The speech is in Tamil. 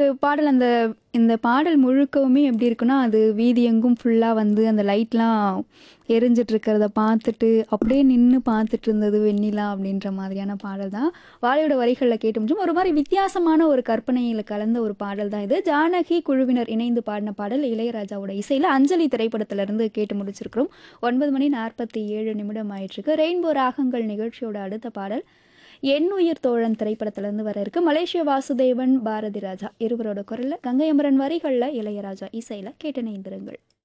பாடல் அந்த இந்த பாடல் முழுக்கவுமே எப்படி இருக்குன்னா அது வீதி எங்கும் ஃபுல்லாக வந்து அந்த லைட்லாம் எரிஞ்சிட்டு இருக்கிறத பார்த்துட்டு அப்படியே நின்று பார்த்துட்டு இருந்தது வெண்ணிலா அப்படின்ற மாதிரியான பாடல் தான் வாழையோட வரிகளில் கேட்டு முடியும் ஒரு மாதிரி வித்தியாசமான ஒரு கற்பனையில் கலந்த ஒரு பாடல் தான் இது ஜானகி குழுவினர் இணைந்து பாடின பாடல் இளையராஜாவோட இசையில் அஞ்சலி திரைப்படத்திலிருந்து கேட்டு முடிச்சிருக்கிறோம் ஒன்பது மணி நாற்பத்தி ஏழு நிமிடம் ஆயிட்டிருக்கு ரெயின்போ ராகங்கள் நிகழ்ச்சியோட அடுத்த பாடல் என் உயிர் தோழன் திரைப்படத்திலிருந்து வர இருக்கு மலேசிய வாசுதேவன் பாரதி ராஜா இருவரோட குரல்ல கங்கை அமரன் வரிகளில் இளையராஜா இசையில் கேட்டு இணைந்திருங்கள்